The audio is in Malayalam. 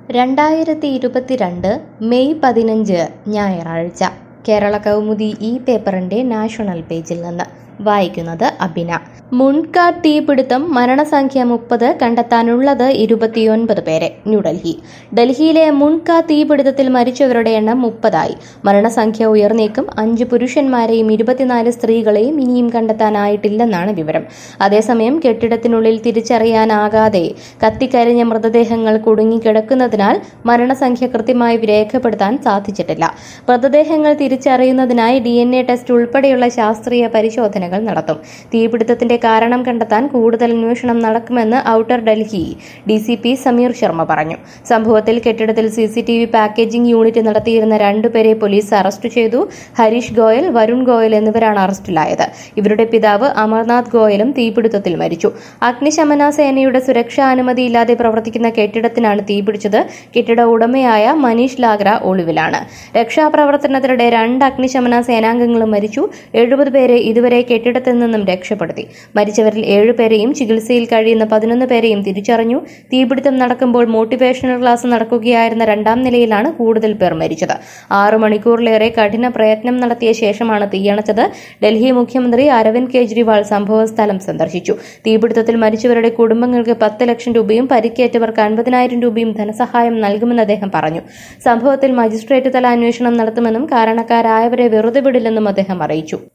രണ്ടായിരത്തി ഇരുപത്തിരണ്ട് മെയ് പതിനഞ്ച് ഞായറാഴ്ച കേരള കൗമുദി ഈ പേപ്പറിന്റെ നാഷണൽ പേജിൽ നിന്ന് വായിക്കുന്നത് അബിന മുൺകാർ തീപിടുത്തം മരണസംഖ്യ മുപ്പത് കണ്ടെത്താനുള്ളത് ഇരുപത്തിയൊൻപത് പേരെ ന്യൂഡൽഹി ഡൽഹിയിലെ മുൺകാർ തീപിടുത്തത്തിൽ മരിച്ചവരുടെ എണ്ണം മുപ്പതായി മരണസംഖ്യ ഉയർന്നേക്കും അഞ്ച് പുരുഷന്മാരെയും ഇരുപത്തിനാല് സ്ത്രീകളെയും ഇനിയും കണ്ടെത്താനായിട്ടില്ലെന്നാണ് വിവരം അതേസമയം കെട്ടിടത്തിനുള്ളിൽ തിരിച്ചറിയാനാകാതെ കത്തിക്കരിഞ്ഞ മൃതദേഹങ്ങൾ കുടുങ്ങിക്കിടക്കുന്നതിനാൽ മരണസംഖ്യ കൃത്യമായി രേഖപ്പെടുത്താൻ സാധിച്ചിട്ടില്ല മൃതദേഹങ്ങൾ തിരിച്ചറിയുന്നതിനായി ഡി എൻ എ ടെസ്റ്റ് ഉൾപ്പെടെയുള്ള ശാസ്ത്രീയ പരിശോധനകൾ നടത്തും തീപിടുത്തത്തിന്റെ കാരണം കണ്ടെത്താൻ കൂടുതൽ അന്വേഷണം നടക്കുമെന്ന് outer Delhi D C P Sameer Sharma പറഞ്ഞു സംഭവത്തിൽ കെട്ടിടത്തിൽ C C T V packaging unit നടത്തിയിരുന്ന രണ്ടുപേരെ പോലീസ് അറസ്റ്റ് ചെയ്തു ഹരീഷ് ഗോയൽ വരുൺ ഗോയൽ എന്നിവരാണ് അറസ്റ്റിലായത് ഇവരുടെ പിതാവ് അമർനാഥ് ഗോയലും തീപിടുത്തത്തിൽ മരിച്ചു അഗ്നിശമന സേനയുടെ സുരക്ഷാ അനുമതിയില്ലാതെ പ്രവർത്തിക്കുന്ന കെട്ടിടത്തിനാണ് തീപിടിച്ചത് കെട്ടിട ഉടമയായ മനീഷ് ലാഗ്ര ഒളിവിലാണ് രക്ഷാപ്രവർത്തനത്തിനിടെ രണ്ട് അഗ്നിശമന സേനാംഗങ്ങളും മരിച്ചു എഴുപത് പേരെ ഇതുവരെ കെട്ടിടത്തിൽ നിന്നും രക്ഷപ്പെടുത്തി മരിച്ചവരിൽ ഏഴുപേരെയും ചികിത്സയിൽ കഴിയുന്ന പതിനൊന്ന് പേരെയും തിരിച്ചറിഞ്ഞു തീപിടുത്തം നടക്കുമ്പോൾ മോട്ടിവേഷണൽ ക്ലാസ് നടക്കുകയായിരുന്ന രണ്ടാം നിലയിലാണ് കൂടുതൽ പേർ മരിച്ചത് ആറു മണിക്കൂറിലേറെ കഠിന പ്രയത്നം നടത്തിയ ശേഷമാണ് തീയണച്ചത് ഡൽഹി മുഖ്യമന്ത്രി അരവിന്ദ് കെജ്രിവാൾ സംഭവസ്ഥലം സന്ദർശിച്ചു തീപിടുത്തത്തിൽ മരിച്ചവരുടെ കുടുംബങ്ങൾക്ക് പത്ത് ലക്ഷം രൂപയും പരിക്കേറ്റവർക്ക് അൻപതിനായിരം രൂപയും ധനസഹായം നൽകുമെന്ന് അദ്ദേഹം പറഞ്ഞു സംഭവത്തിൽ മജിസ്ട്രേറ്റ് തല അന്വേഷണം നടത്തുമെന്നും കാരണക്കാരായവരെ വെറുതെ വിടില്ലെന്നും അദ്ദേഹം അറിയിച്ചു